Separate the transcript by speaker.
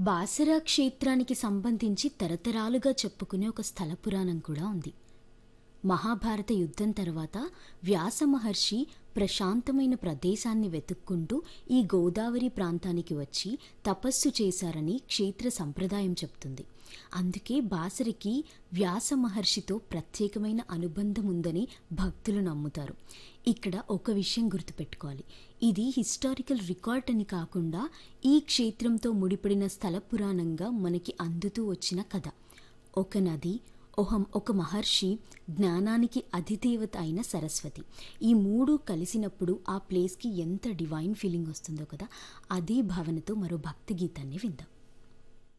Speaker 1: బాసరా క్షేత్రానికి సంబంధించి తరతరాలుగా చెప్పుకునే ఒక స్థల పురాణం కూడా ఉంది మహాభారత యుద్ధం తర్వాత వ్యాస మహర్షి ప్రశాంతమైన ప్రదేశాన్ని వెతుక్కుంటూ ఈ గోదావరి ప్రాంతానికి వచ్చి తపస్సు చేశారని క్షేత్ర సంప్రదాయం చెప్తుంది అందుకే బాసరికి వ్యాస మహర్షితో ప్రత్యేకమైన అనుబంధం ఉందని భక్తులు నమ్ముతారు ఇక్కడ ఒక విషయం గుర్తుపెట్టుకోవాలి ఇది హిస్టారికల్ రికార్డ్ అని కాకుండా ఈ క్షేత్రంతో ముడిపడిన స్థల పురాణంగా మనకి అందుతూ వచ్చిన కథ ఒక నది ఒహం ఒక మహర్షి జ్ఞానానికి అధిదేవత అయిన సరస్వతి ఈ మూడు కలిసినప్పుడు ఆ ప్లేస్కి ఎంత డివైన్ ఫీలింగ్ వస్తుందో కదా అదే భావనతో మరో భక్తి గీతాన్ని విందాం